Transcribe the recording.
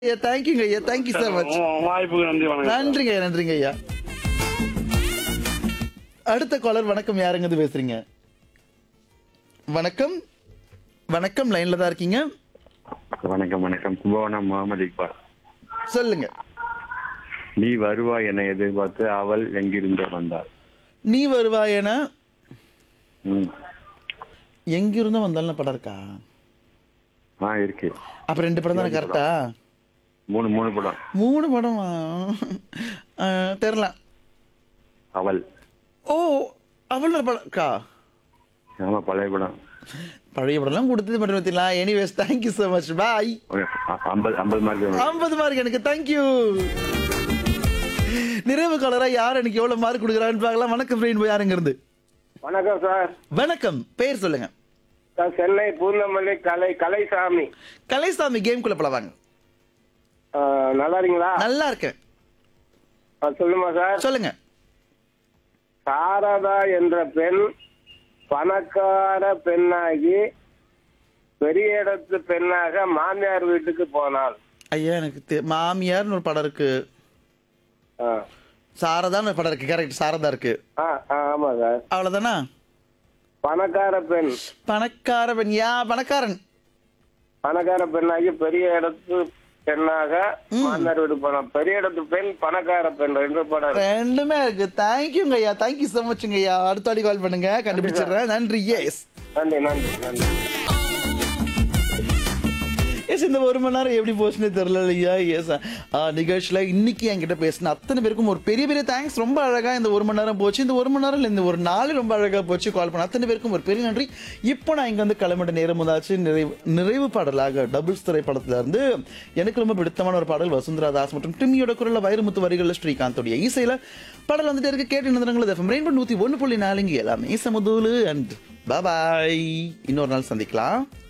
ஐயா தேங்க்யூங்க ஐயா தேங்க்யூ so மச் உங்க வாய்ப்புக்கு நன்றி வணக்கம் நன்றிங்க ஐயா நன்றிங்க ஐயா அடுத்த காலர் வணக்கம் யாருங்க இது பேசுறீங்க வணக்கம் வணக்கம் லைன்ல தான் இருக்கீங்க வணக்கம் வணக்கம் கும்பகோணம் முகமது இக்பால் சொல்லுங்க நீ வருவாய் என எதிர்பார்த்து அவள் எங்கிருந்தோ வந்தாள் நீ வருவாயன ம். எங்கிருந்தோ வந்தாலும் படம் இருக்கா ஆ இருக்கு அப்ப ரெண்டு படம் தானே கரெக்டா மூணு மூணு படம் மூணு படமா ஆ, தெரியல அவள் ஓ அவள் ஒரு படம் இருக்கா ஆமா பழைய படம் பழைய படம்லாம் கொடுத்தது மட்டும் பார்த்தீங்களா anyways thank you so much bye okay, அ- ஐம்பது ஐம்பது மார்க் ஐம்பது மார்க் எனக்கு தேங்க்யூ நிறைவு காலரா யார் எனக்கு எவ்வளவு மார்க் கொடுக்குறான்னு பார்க்கலாம் வணக்கம் ஃப்ரெண்ட் யாருங்க இருந்து வணக்கம் சார் வணக்கம் பேர் சொல்லுங்க நான் சென்னை பூந்தமல்லி கலை கலைசாமி கலைசாமி கேம் குள்ள போல வாங்க ஆ, நல்லா இருக்கீங்களா நல்லா இருக்கேன் ஆ, சொல்லுமா சார் சொல்லுங்க சாரதா என்ற பெண் பணக்கார பெண்ணாகி பெரிய இடத்து பெண்ணாக மாமியார் வீட்டுக்கு போனாள் ஐயா எனக்கு தெ- மாமியார்னு ஒரு படம் இருக்கு ஆ. சாரதான்னு ஒரு படம் இருக்கு கரெக்ட் சாரதா இருக்கு ஆ ஆ, ஆமா சார் அவ்வளவுதானா பணக்கார பெண் பணக்கார பெண் யா பணக்காரன் பணக்கார பெண்ணாகி பெரிய இடத்து பெண்ணாக மாமியார் வீட்டுக்கு போனாள் பெரிய இடத்து பெண் பணக்கார பெண் ரெண்டு படம் இருக்கு. ரெண்டுமே இருக்கு தேங்க்யூங்க ஐயா தேங்க்யூ ஸோ மச்ங்க ஐயா அடுத்த வாட்டி கால் பண்ணுங்க கண்டுபிடிச்சிடுறேன் நன்றி எஸ் நன்றி நன்றி நன்றி எஸ் இந்த ஒரு மணி நேரம் எப்படி போச்சுன்னு தெரியல இல்லையா எஸ் நிகழ்ச்சியில் இன்னைக்கு என்கிட்ட பேசின அத்தனை பேருக்கும் ஒரு பெரிய பெரிய தேங்க்ஸ் ரொம்ப அழகாக இந்த ஒரு மணி நேரம் போச்சு இந்த ஒரு மணி நேரம் இல்லை இந்த ஒரு நாள் ரொம்ப அழகாக போச்சு கால் பண்ண அத்தனை பேருக்கும் ஒரு பெரிய நன்றி இப்போ நான் இங்கே வந்து கிளம்பிட்ட நேரம் வந்தாச்சு நிறைவு நிறைவு பாடலாக டபுள்ஸ் திரைப்படத்துல இருந்து எனக்கு ரொம்ப பிடித்தமான ஒரு பாடல் வசுந்தரா தாஸ் மற்றும் டிம்மியோட குரல்ல வைரமுத்து வரிகளில் ஸ்ரீகாந்தோடைய இசையில பாடல் வந்துட்டு இருக்கு கேட்டு நிறுவனங்கள் எஃப்எம் ரெயின்போ நூற்றி ஒன்று புள்ளி நாலுங்க எல்லாமே சமதூலு அண்ட் பாய் இன்னொரு நாள் சந்திக்கலாம்